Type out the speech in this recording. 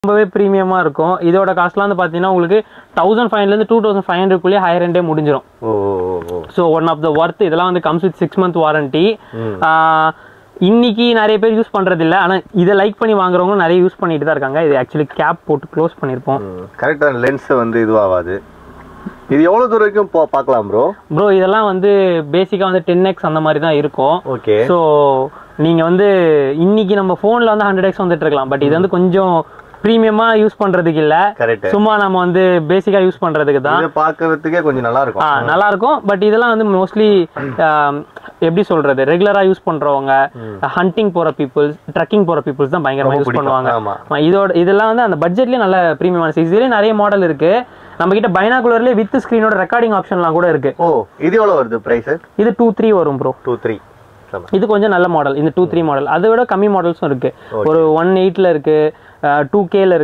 ரொம்பவே ப்ரீமியமா இருக்கும் இதோட காஸ்ட்லாம் வந்து பார்த்தீங்கன்னா உங்களுக்கு தௌசண்ட் ஃபைவ்லேருந்து டூ தௌசண்ட் ஃபைவ் ஹண்ட்ரட்குள்ளேயே ஹையர் ரெண்டே முடிஞ்சிடும் oh oh, oh, oh so one of the worth இதெல்லாம் வந்து comes with six month warranty hmm. இன்னைக்கு நிறைய பேர் யூஸ் பண்றது இல்ல ஆனா இதை லைக் பண்ணி வாங்குறவங்க நிறைய யூஸ் பண்ணிட்டு தான் இருக்காங்க இது ஆக்சுவலி கேப் போட்டு க்ளோஸ் பண்ணியிருப்போம் கரெக்டாக லென்ஸ் வந்து இதுவாகாது இது எவ்வளோ தூரம் வரைக்கும் போ பார்க்கலாம் ப்ரோ ப்ரோ இதெல்லாம் வந்து பேசிக்கா வந்து டென் எக்ஸ் அந்த மாதிரி தான் இருக்கும் ஓகே ஸோ நீங்க வந்து இன்னைக்கு நம்ம ஃபோன்ல வந்து ஹண்ட்ரட் எக்ஸ் வந்துட்டு இருக்கலாம் பட் இது வந்து கொஞ்சம் ப்ரீமியமா யூஸ் பண்றதுக்கு இல்ல கரெக்ட் சும்மா நம்ம வந்து பேசிக்கா யூஸ் பண்றதுக்கு தான் இதை பார்க்கறதுக்கே கொஞ்சம் நல்லா ஆ இருக்கும் நல்லா இருக்கும் பட் இதெல்லாம் வந்து மோஸ்ட்லி எப்படி சொல்றது ரெகுலரா யூஸ் பண்றவங்க ஹண்டிங் போற பீப்புள்ஸ் ட்ரக்கிங் போற பீப்புள்ஸ் தான் பயங்கரமா ரொம்ப யூஸ் பிடிக்கும். பண்ணுவாங்க ஆமா. ஆமா, இதோட இதெல்லாம் வந்து அந்த பட்ஜெட்லயே நல்ல ப்ரீமியமான சைஸ் இதுலயே நிறைய மாடல் இருக்கு நம்ம கிட்ட பைனாகுலர்லயே வித் ஸ்கிரீனோட ரெக்கார்டிங் ஆப்ஷன்லாம் கூட இருக்கு ஓ இது எவ்வளோ வருது ப்ரைஸு இது டூ த்ரீ வரும் ப்ரோ டூ த்ரீ இது கொஞ்சம் நல்ல மாடல் இந்த டூ த்ரீ மாடல் அதை விட கம்மி மாடல்ஸும் இருக்கு ஒரு ஒன் எயிட்ல இருக்கு டூ கேல இருக்கு